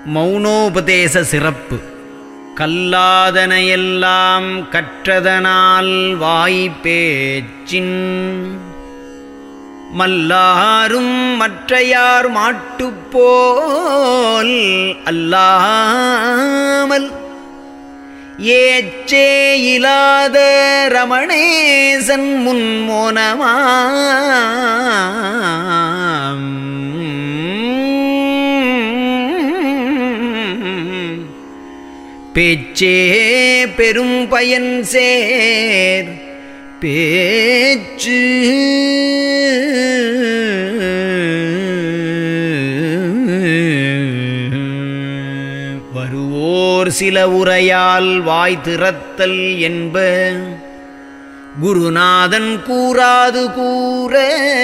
மௌனோபதேச சிறப்பு கல்லாதனையெல்லாம் கற்றதனால் வாய்ப்பேச்சின் மல்லாரும் மற்றையார் மாட்டுப்போல் அல்லாமல் ஏச்சே இலாத ரமணேசன் முன்மோனமாம் பேச்சே பெரும் பயன் சேர் பேச்சு வருவோர் சில உரையால் வாய் திறத்தல் என்ப குருநாதன் கூறாது கூற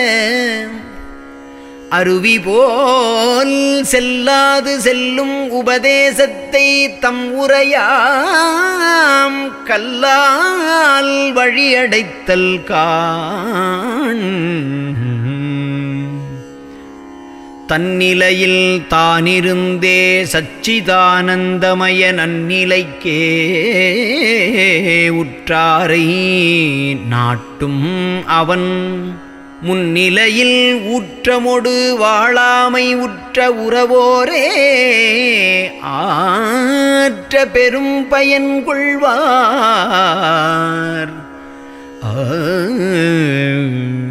அருவி போல் செல்லாது செல்லும் உபதேசத்தை தம் உரையாம் கல்லால் வழியடைத்தல் காண் தன்னிலையில் தானிருந்தே சச்சிதானந்தமய நன்னிலைக்கே உற்றாரை நாட்டும் அவன் முன்னிலையில் ஊற்றமொடு வாழாமை உற்ற உறவோரே ஆற்ற பெரும் பயன் கொள்வார் ஆ